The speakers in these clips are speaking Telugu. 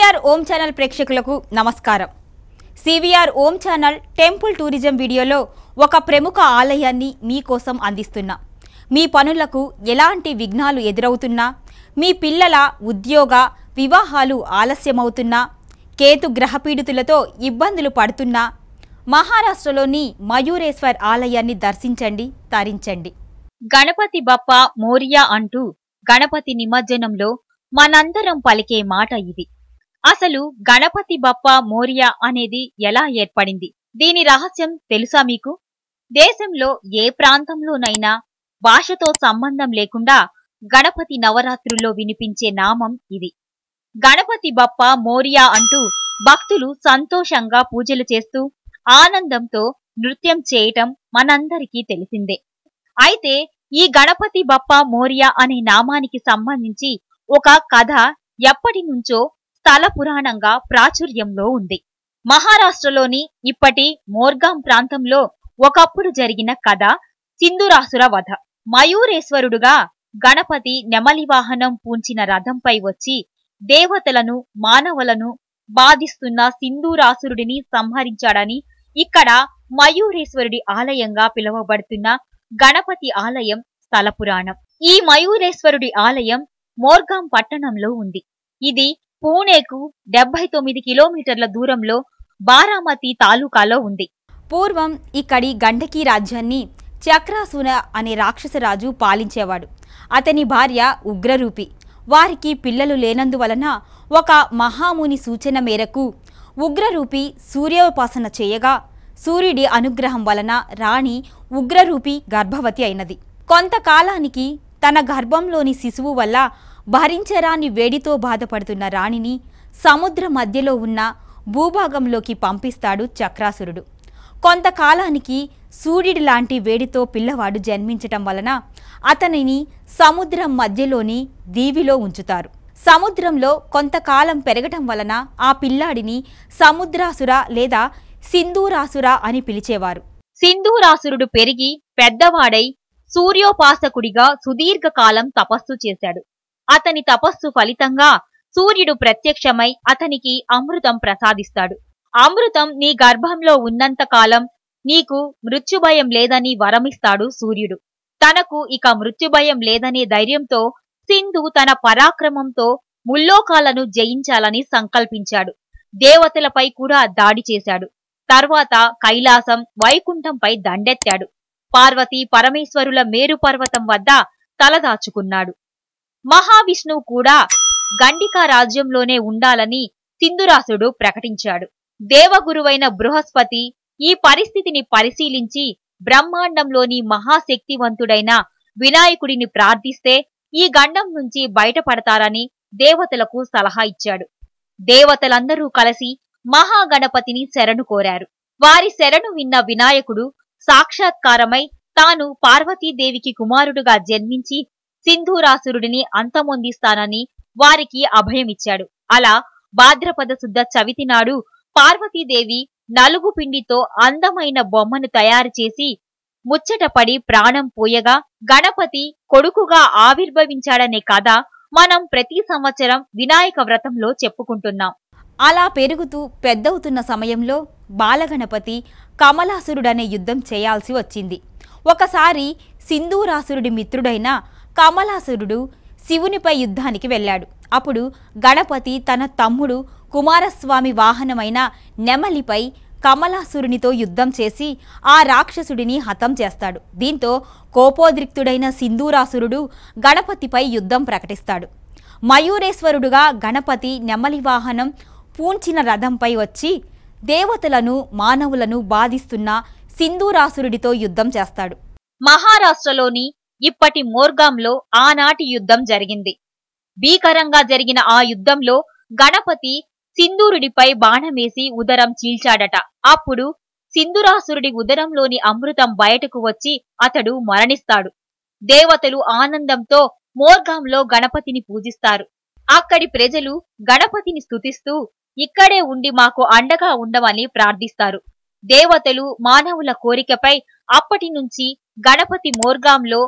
సివిఆర్ ఓం ఛానల్ ప్రేక్షకులకు నమస్కారం CVR Om channel temple tourism వీడియోలో ఒక ప్రముఖ ఆలయాన్ని మీకోసం అందిస్తున్నా మీ పనులకు ఎలాంటి విఘ్నాలు ఎదురవుతున్నా మీ పిల్లల ఉద్యోగ వివాహాలు ఆలస్యమవుతున్నా కేతు గ్రహపీడితులతో ఇబ్బందులు పడుతున్నా మహారాష్ట్రలోని మయూరేశ్వర్ ఆలయాన్ని దర్శించండి తరించండి గణపతి బప్ప మోరియా అంటూ గణపతి నిమజ్జనంలో మనందరం పలికే మాట ఇది అసలు గణపతి బప్ప మోరియా అనేది ఎలా ఏర్పడింది దీని రహస్యం తెలుసా మీకు దేశంలో ఏ ప్రాంతంలోనైనా భాషతో సంబంధం లేకుండా గణపతి నవరాత్రుల్లో వినిపించే నామం ఇది గణపతి బప్ప మోరియా అంటూ భక్తులు సంతోషంగా పూజలు చేస్తూ ఆనందంతో నృత్యం చేయటం మనందరికీ తెలిసిందే అయితే ఈ గణపతి బప్ప మోరియా అనే నామానికి సంబంధించి ఒక కథ ఎప్పటి నుంచో స్థల పురాణంగా ప్రాచుర్యంలో ఉంది మహారాష్ట్రలోని ఇప్పటి మోర్గాం ప్రాంతంలో ఒకప్పుడు జరిగిన కథ సింధురాసుర వధ మయూరేశ్వరుడుగా గణపతి నెమలి వాహనం పూంచిన రథంపై వచ్చి దేవతలను మానవులను బాధిస్తున్న సింధూరాసురుడిని సంహరించాడని ఇక్కడ మయూరేశ్వరుడి ఆలయంగా పిలువబడుతున్న గణపతి ఆలయం స్థల పురాణం ఈ మయూరేశ్వరుడి ఆలయం మోర్గాం పట్టణంలో ఉంది ఇది పూణేకు డెబ్బై తొమ్మిది కిలోమీటర్ల దూరంలో బారామతి తాలూకాలో ఉంది పూర్వం ఇక్కడి గండకీ రాజ్యాన్ని చక్రాసున అనే రాక్షసరాజు పాలించేవాడు అతని భార్య ఉగ్రరూపి వారికి పిల్లలు లేనందువలన ఒక మహాముని సూచన మేరకు ఉగ్రరూపి సూర్యోపాసన చేయగా సూర్యుడి అనుగ్రహం వలన రాణి ఉగ్రరూపి గర్భవతి అయినది కొంతకాలానికి తన గర్భంలోని శిశువు వల్ల భరించరాని వేడితో బాధపడుతున్న రాణిని సముద్ర మధ్యలో ఉన్న భూభాగంలోకి పంపిస్తాడు చక్రాసురుడు కొంతకాలానికి సూర్యుడి లాంటి వేడితో పిల్లవాడు జన్మించటం వలన అతనిని సముద్రం మధ్యలోని దీవిలో ఉంచుతారు సముద్రంలో కొంతకాలం పెరగటం వలన ఆ పిల్లాడిని సముద్రాసుర లేదా సింధూరాసుర అని పిలిచేవారు సింధూరాసురుడు పెరిగి పెద్దవాడై సూర్యోపాసకుడిగా సుదీర్ఘకాలం తపస్సు చేశాడు అతని తపస్సు ఫలితంగా సూర్యుడు ప్రత్యక్షమై అతనికి అమృతం ప్రసాదిస్తాడు అమృతం నీ గర్భంలో ఉన్నంత కాలం నీకు మృత్యుభయం లేదని వరమిస్తాడు సూర్యుడు తనకు ఇక మృత్యుభయం లేదనే ధైర్యంతో సింధు తన పరాక్రమంతో ముల్లోకాలను జయించాలని సంకల్పించాడు దేవతలపై కూడా దాడి చేశాడు తర్వాత కైలాసం వైకుంఠంపై దండెత్తాడు పార్వతీ పరమేశ్వరుల మేరు పర్వతం వద్ద తలదాచుకున్నాడు మహావిష్ణువు కూడా గండికా రాజ్యంలోనే ఉండాలని సింధురాసుడు ప్రకటించాడు దేవగురువైన బృహస్పతి ఈ పరిస్థితిని పరిశీలించి బ్రహ్మాండంలోని మహాశక్తివంతుడైన వినాయకుడిని ప్రార్థిస్తే ఈ గండం నుంచి బయటపడతారని దేవతలకు సలహా ఇచ్చాడు దేవతలందరూ కలిసి మహాగణపతిని శరణు కోరారు వారి శరణు విన్న వినాయకుడు సాక్షాత్కారమై తాను పార్వతీదేవికి కుమారుడుగా జన్మించి సింధూరాసురుడిని అంతమొందిస్తానని వారికి అభయమిచ్చాడు అలా భాద్రపద శుద్ధ చవితి నాడు పార్వతీదేవి నలుగు పిండితో అందమైన బొమ్మను తయారు చేసి ముచ్చటపడి ప్రాణం పోయగా గణపతి కొడుకుగా ఆవిర్భవించాడనే కథ మనం ప్రతి సంవత్సరం వినాయక వ్రతంలో చెప్పుకుంటున్నాం అలా పెరుగుతూ పెద్దవుతున్న సమయంలో బాలగణపతి కమలాసురుడనే యుద్ధం చేయాల్సి వచ్చింది ఒకసారి సింధూరాసురుడి మిత్రుడైన కమలాసురుడు శివునిపై యుద్ధానికి వెళ్ళాడు అప్పుడు గణపతి తన తమ్ముడు కుమారస్వామి వాహనమైన నెమలిపై కమలాసురునితో యుద్ధం చేసి ఆ రాక్షసుడిని హతం చేస్తాడు దీంతో కోపోద్రిక్తుడైన సింధూరాసురుడు గణపతిపై యుద్ధం ప్రకటిస్తాడు మయూరేశ్వరుడుగా గణపతి నెమలి వాహనం పూంచిన రథంపై వచ్చి దేవతలను మానవులను బాధిస్తున్న సింధూరాసురుడితో యుద్ధం చేస్తాడు మహారాష్ట్రలోని ఇప్పటి మోర్గాంలో ఆనాటి యుద్ధం జరిగింది భీకరంగా జరిగిన ఆ యుద్ధంలో గణపతి సింధూరుడిపై బాణమేసి ఉదరం చీల్చాడట అప్పుడు సింధురాసురుడి ఉదరంలోని అమృతం బయటకు వచ్చి అతడు మరణిస్తాడు దేవతలు ఆనందంతో మోర్గాంలో గణపతిని పూజిస్తారు అక్కడి ప్రజలు గణపతిని స్తుతిస్తూ ఇక్కడే ఉండి మాకు అండగా ఉండమని ప్రార్థిస్తారు దేవతలు మానవుల కోరికపై అప్పటి నుంచి గణపతి మోర్గాంలో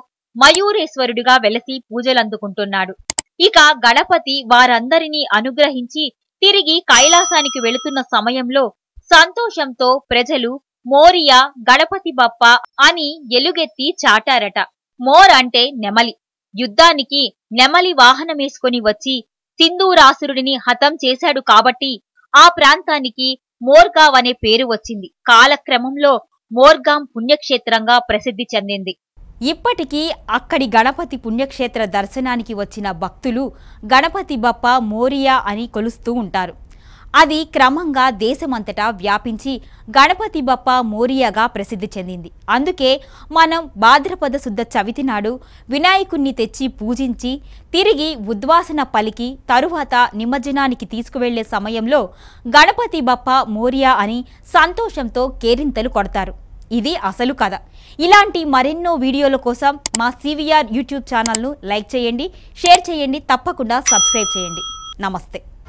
మయూరేశ్వరుడిగా వెలసి పూజలందుకుంటున్నాడు ఇక గణపతి వారందరినీ అనుగ్రహించి తిరిగి కైలాసానికి వెళుతున్న సమయంలో సంతోషంతో ప్రజలు మోరియా గణపతి బప్ప అని ఎలుగెత్తి చాటారట మోర్ అంటే నెమలి యుద్ధానికి నెమలి వాహనమేసుకొని వచ్చి సింధూరాసురుడిని హతం చేశాడు కాబట్టి ఆ ప్రాంతానికి మోర్గావ్ అనే పేరు వచ్చింది కాలక్రమంలో మోర్గాం పుణ్యక్షేత్రంగా ప్రసిద్ధి చెందింది ఇప్పటికీ అక్కడి గణపతి పుణ్యక్షేత్ర దర్శనానికి వచ్చిన భక్తులు గణపతి బప్ప మోరియా అని కొలుస్తూ ఉంటారు అది క్రమంగా దేశమంతటా వ్యాపించి గణపతి బప్ప మోరియాగా ప్రసిద్ధి చెందింది అందుకే మనం భాద్రపద శుద్ధ చవితి నాడు వినాయకుణ్ణి తెచ్చి పూజించి తిరిగి ఉద్వాసన పలికి తరువాత నిమజ్జనానికి తీసుకువెళ్లే సమయంలో గణపతి బప్ప మోరియా అని సంతోషంతో కేరింతలు కొడతారు ఇది అసలు కథ ఇలాంటి మరెన్నో వీడియోల కోసం మా సివిఆర్ యూట్యూబ్ ఛానల్ను లైక్ చేయండి షేర్ చేయండి తప్పకుండా సబ్స్క్రైబ్ చేయండి నమస్తే